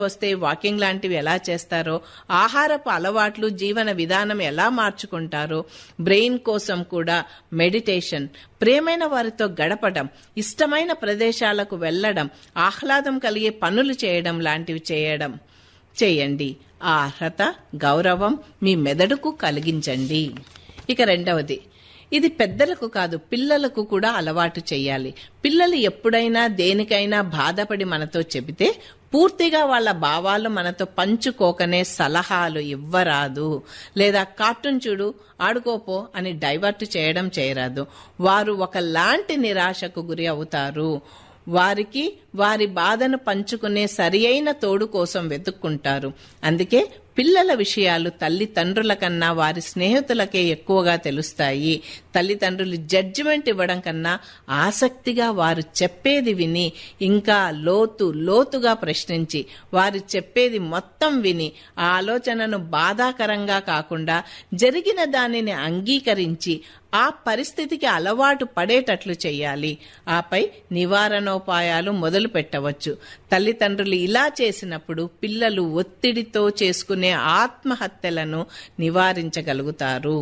వస్తే వాకింగ్ లాంటివి ఎలా చేస్తారో ఆహారపు అలవాట్లు జీవన విధానం ఎలా మార్చుకుంటారో బ్రెయిన్ కోసం కూడా మెడిటేషన్ ప్రేమైన వారితో గడపడం ఇష్టమైన ప్రదేశాలకు వెళ్ళడం ఆహ్లాదం కలిగే పనులు చేయడం లాంటివి చేయడం చేయండి ఆ అర్హత గౌరవం మీ మెదడుకు కలిగించండి ఇక రెండవది ఇది పెద్దలకు కాదు పిల్లలకు కూడా అలవాటు చేయాలి పిల్లలు ఎప్పుడైనా దేనికైనా బాధపడి మనతో చెబితే పూర్తిగా వాళ్ళ భావాలు మనతో పంచుకోకనే సలహాలు ఇవ్వరాదు లేదా కార్టూన్ చూడు ఆడుకోపో అని డైవర్ట్ చేయడం చేయరాదు వారు ఒకలాంటి నిరాశకు గురి అవుతారు వారికి వారి బాధను పంచుకునే సరియైన తోడు కోసం వెతుక్కుంటారు అందుకే పిల్లల విషయాలు తల్లిదండ్రుల కన్నా వారి స్నేహితులకే ఎక్కువగా తెలుస్తాయి తల్లిదండ్రులు జడ్జిమెంట్ ఇవ్వడం కన్నా ఆసక్తిగా వారు చెప్పేది విని ఇంకా లోతు లోతుగా ప్రశ్నించి వారు చెప్పేది మొత్తం విని ఆ ఆలోచనను బాధాకరంగా కాకుండా జరిగిన దానిని అంగీకరించి ఆ పరిస్థితికి అలవాటు పడేటట్లు చేయాలి ఆపై నివారణోపాయాలు మొదలు పెట్టవచ్చు తల్లిదండ్రులు ఇలా చేసినప్పుడు పిల్లలు ఒత్తిడితో చేసుకునే ఆత్మహత్యలను నివారించగలుగుతారు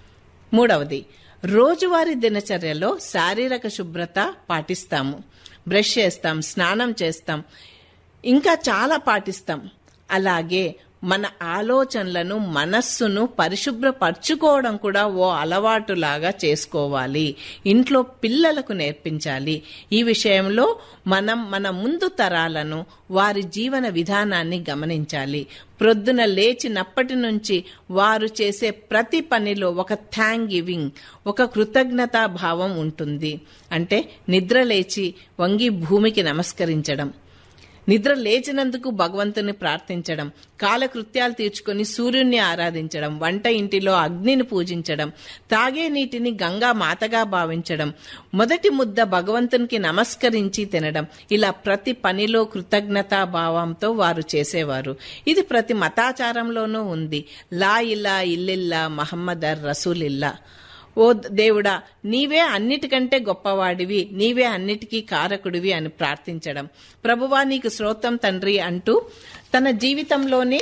మూడవది రోజువారీ దినచర్యలో శారీరక శుభ్రత పాటిస్తాము బ్రష్ చేస్తాం స్నానం చేస్తాం ఇంకా చాలా పాటిస్తాం అలాగే మన ఆలోచనలను మనస్సును పరిశుభ్రపరచుకోవడం కూడా ఓ అలవాటులాగా చేసుకోవాలి ఇంట్లో పిల్లలకు నేర్పించాలి ఈ విషయంలో మనం మన ముందు తరాలను వారి జీవన విధానాన్ని గమనించాలి ప్రొద్దున లేచినప్పటి నుంచి వారు చేసే ప్రతి పనిలో ఒక థ్యాంక్ గివింగ్ ఒక కృతజ్ఞతా భావం ఉంటుంది అంటే నిద్ర లేచి వంగి భూమికి నమస్కరించడం నిద్ర లేచినందుకు భగవంతుని ప్రార్థించడం కాలకృత్యాలు తీర్చుకొని సూర్యుణ్ణి ఆరాధించడం వంట ఇంటిలో అగ్నిని పూజించడం తాగే నీటిని గంగా మాతగా భావించడం మొదటి ముద్ద భగవంతునికి నమస్కరించి తినడం ఇలా ప్రతి పనిలో కృతజ్ఞతా భావంతో వారు చేసేవారు ఇది ప్రతి మతాచారంలోనూ ఉంది లా ఇల్లా ఇల్లిల్లా మహమ్మదర్ రసూలిల్లా ఓ దేవుడా నీవే అన్నిటికంటే గొప్పవాడివి నీవే అన్నిటికీ కారకుడివి అని ప్రార్థించడం ప్రభువా నీకు శ్రోతం తండ్రి అంటూ తన జీవితంలోనే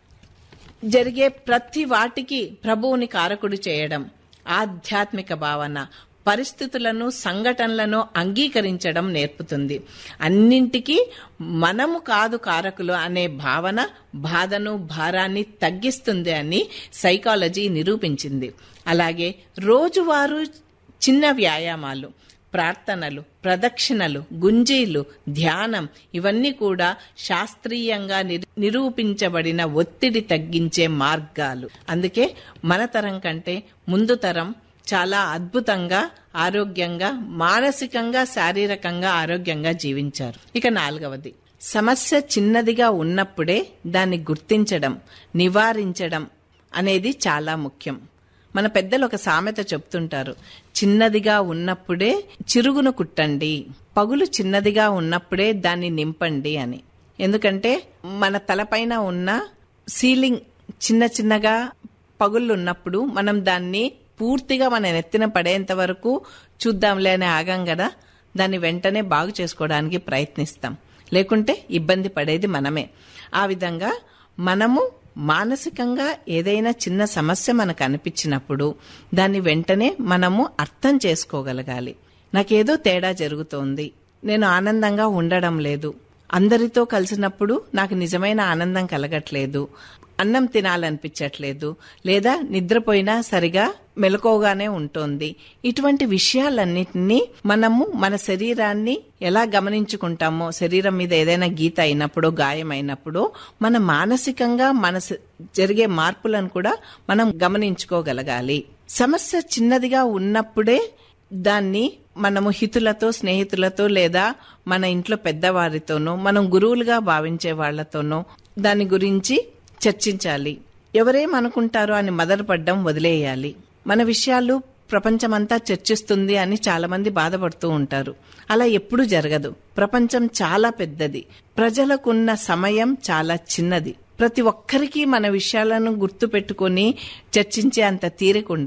జరిగే ప్రతి వాటికి ప్రభువుని కారకుడు చేయడం ఆధ్యాత్మిక భావన పరిస్థితులను సంఘటనలను అంగీకరించడం నేర్పుతుంది అన్నింటికీ మనము కాదు కారకులు అనే భావన బాధను భారాన్ని తగ్గిస్తుంది అని సైకాలజీ నిరూపించింది అలాగే రోజువారు చిన్న వ్యాయామాలు ప్రార్థనలు ప్రదక్షిణలు గుంజీలు ధ్యానం ఇవన్నీ కూడా శాస్త్రీయంగా నిరూపించబడిన ఒత్తిడి తగ్గించే మార్గాలు అందుకే మన తరం కంటే ముందు తరం చాలా అద్భుతంగా ఆరోగ్యంగా మానసికంగా శారీరకంగా ఆరోగ్యంగా జీవించారు ఇక నాలుగవది సమస్య చిన్నదిగా ఉన్నప్పుడే దాన్ని గుర్తించడం నివారించడం అనేది చాలా ముఖ్యం మన పెద్దలు ఒక సామెత చెప్తుంటారు చిన్నదిగా ఉన్నప్పుడే చిరుగును కుట్టండి పగులు చిన్నదిగా ఉన్నప్పుడే దాన్ని నింపండి అని ఎందుకంటే మన తలపైన ఉన్న సీలింగ్ చిన్న చిన్నగా పగుళ్ళు ఉన్నప్పుడు మనం దాన్ని పూర్తిగా మన నెత్తిన పడేంత వరకు చూద్దాంలే అని ఆగం కదా దాన్ని వెంటనే బాగు చేసుకోవడానికి ప్రయత్నిస్తాం లేకుంటే ఇబ్బంది పడేది మనమే ఆ విధంగా మనము మానసికంగా ఏదైనా చిన్న సమస్య మనకు అనిపించినప్పుడు దాన్ని వెంటనే మనము అర్థం చేసుకోగలగాలి నాకేదో తేడా జరుగుతోంది నేను ఆనందంగా ఉండడం లేదు అందరితో కలిసినప్పుడు నాకు నిజమైన ఆనందం కలగట్లేదు అన్నం తినాలనిపించట్లేదు లేదా నిద్రపోయినా సరిగా మెలకువగానే ఉంటుంది ఇటువంటి విషయాలన్నిటినీ మనము మన శరీరాన్ని ఎలా గమనించుకుంటామో శరీరం మీద ఏదైనా గీత అయినప్పుడు గాయమైనప్పుడు మన మానసికంగా మన జరిగే మార్పులను కూడా మనం గమనించుకోగలగాలి సమస్య చిన్నదిగా ఉన్నప్పుడే దాన్ని మనము హితులతో స్నేహితులతో లేదా మన ఇంట్లో పెద్దవారితోనో మనం గురువులుగా భావించే వాళ్లతోనో దాని గురించి చర్చించాలి ఎవరేమనుకుంటారో అని మదనపడ్డం వదిలేయాలి మన విషయాలు ప్రపంచమంతా చర్చిస్తుంది అని చాలా మంది బాధపడుతూ ఉంటారు అలా ఎప్పుడూ జరగదు ప్రపంచం చాలా పెద్దది ప్రజలకున్న సమయం చాలా చిన్నది ప్రతి ఒక్కరికి మన విషయాలను గుర్తు పెట్టుకుని చర్చించే అంత తీరిక ఉండదు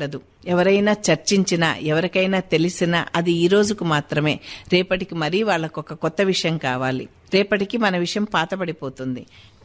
ఎవరైనా చర్చించినా ఎవరికైనా తెలిసినా అది ఈ రోజుకు మాత్రమే రేపటికి మరీ వాళ్ళకు ఒక కొత్త విషయం కావాలి రేపటికి మన విషయం పాతబడిపోతుంది